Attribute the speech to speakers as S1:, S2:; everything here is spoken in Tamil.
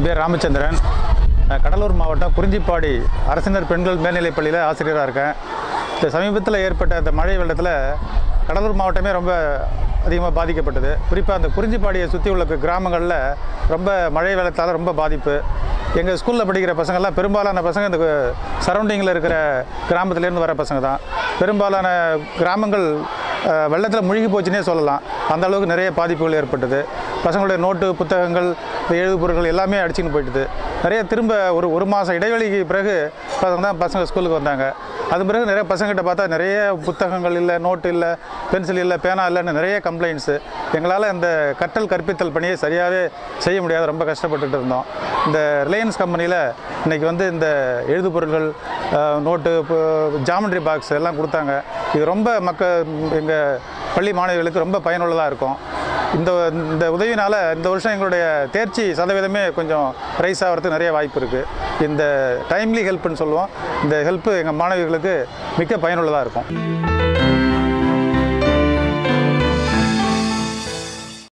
S1: என் பேர் ராமச்சந்திரன் நான் கடலூர் மாவட்டம் குறிஞ்சிப்பாடி அரசினர் பெண்கள் மேல்நிலைப் பள்ளியில் ஆசிரியராக இருக்கேன் இந்த சமீபத்தில் ஏற்பட்ட இந்த மழை வெள்ளத்தில் கடலூர் மாவட்டமே ரொம்ப அதிகமாக பாதிக்கப்பட்டது குறிப்பாக அந்த குறிஞ்சிப்பாடியை சுற்றி உள்ள கிராமங்களில் ரொம்ப மழை வெள்ளத்தால் ரொம்ப பாதிப்பு எங்கள் ஸ்கூலில் படிக்கிற பசங்கள்லாம் பெரும்பாலான பசங்க இந்த சரௌண்டிங்கில் இருக்கிற கிராமத்துலேருந்து வர பசங்க தான் பெரும்பாலான கிராமங்கள் அஹ், வெள்ளத்தில் முழுகி போச்சுன்னே சொல்லலாம் அந்த அளவுக்கு நிறைய பாதிப்புகள் ஏற்பட்டது பசங்களுடைய நோட்டு புத்தகங்கள் எழுது பொருட்கள் எல்லாமே அடிச்சுன்னு போயிட்டுது நிறைய திரும்ப ஒரு ஒரு மாதம் இடைவெளிக்கு பிறகு பசங்க தான் பசங்க ஸ்கூலுக்கு வந்தாங்க அது பிறகு நிறைய பசங்ககிட்ட பார்த்தா நிறைய புத்தகங்கள் இல்லை நோட்டு இல்லை பென்சில் இல்லை பேனா இல்லைன்னு நிறைய கம்ப்ளைண்ட்ஸு எங்களால் இந்த கற்றல் கற்பித்தல் பணியை சரியாகவே செய்ய முடியாது ரொம்ப கஷ்டப்பட்டுட்டு இருந்தோம் இந்த ரிலையன்ஸ் கம்பெனியில் இன்றைக்கி வந்து இந்த எழுது பொருட்கள் அஹ், நோட்டு ஜாமெண்ட்ரி பாக்ஸ் எல்லாம் கொடுத்தாங்க இது ரொம்ப மக்கள் எங்கள் பள்ளி மாணவிகளுக்கு ரொம்ப பயனுள்ளதாக இருக்கும் இந்த இந்த உதவினால் இந்த வருஷம் எங்களுடைய தேர்ச்சி சதவீதமே கொஞ்சம் ரைஸ் ஆகிறதுக்கு நிறைய வாய்ப்பு இருக்குது இந்த டைம்லி ஹெல்ப்னு சொல்லுவோம் இந்த ஹெல்ப்பு எங்கள் மாணவிகளுக்கு மிக்க பயனுள்ளதாக இருக்கும்